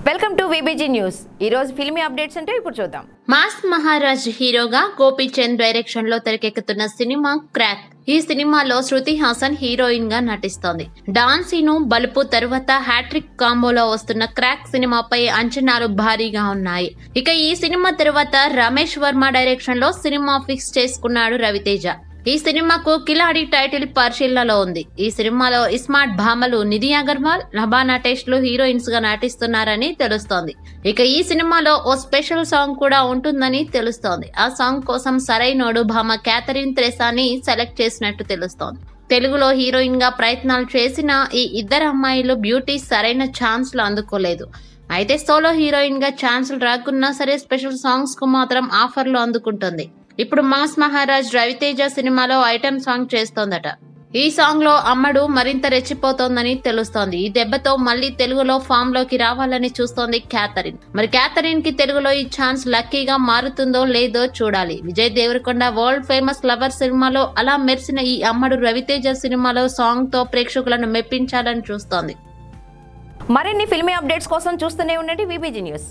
welcome to VBG news ఈ రోజు filmy updates అంటే ఇప్పుడు చూద్దాం మాస్ మహారాజ్ హీరోగా గోపీచంద్ డైరెక్షన్ లో తెరకెక్కుతున్న సినిమా క్రాక్ ఈ సినిమాలో శృతి హాసన్ హీరోయిన్ గా నటిస్తోంది డాన్సీను బలుపు తరువాత హ్యాట్రిక్ కాంబోలో వస్తున్న క్రాక్ సినిమాపై అంచనాలు భారీగా ఉన్నాయి ఇక ఈ సినిమా తరువాత రమేష్ వర్మ డైరెక్షన్ లో సినిమా ఫిక్స్ చేసుకున్నాడు రవితేజ ఈ సినిమాకు కిలాడి టైటిల్ పరిశీలనలో ఉంది ఈ సినిమాలో ఇస్మార్ట్ భామలు నిధి అగర్వాల్ లబా నటేష్లు హీరోయిన్స్ గా నటిస్తున్నారని తెలుస్తోంది ఇక ఈ సినిమాలో ఓ స్పెషల్ సాంగ్ కూడా ఉంటుందని తెలుస్తోంది ఆ సాంగ్ కోసం సరైనోడు భామ క్యాథరిన్ త్రెసాని సెలెక్ట్ చేసినట్టు తెలుస్తోంది తెలుగులో హీరోయిన్ గా ప్రయత్నాలు చేసిన ఈ ఇద్దరు అమ్మాయిలు బ్యూటీ సరైన ఛాన్స్లు అందుకోలేదు అయితే సోలో హీరోయిన్ గా ఛాన్సులు రాకున్నా సరే స్పెషల్ సాంగ్స్ కు మాత్రం ఆఫర్లు అందుకుంటుంది ఇప్పుడు మాస్ మహారాజ్ రవితేజ సినిమాలో ఐటెం సాంగ్ చేస్తోందట ఈ సాంగ్ లో అమ్మడు మరింత రెచ్చిపోతోందని తెలుస్తోంది ఈ దెబ్బతో మళ్ళీ తెలుగులో ఫామ్ లోకి రావాలని చూస్తోంది క్యాథరిన్ మరి క్యాథరిన్ కి తెలుగులో ఈ ఛాన్స్ లక్కీగా మారుతుందో లేదో చూడాలి Vijay Devarakonda world famous lover సినిమాలో అలా మెరిసిన ఈ అమ్మడు రవితేజ సినిమాలో సాంగ్ తో ప్రేక్షకులను మెప్పించాలని చూస్తోంది మరిన్ని ఫిల్మీ అప్డేట్స్ కోసం చూస్తూనే ఉండండి విబిజీ న్యూస్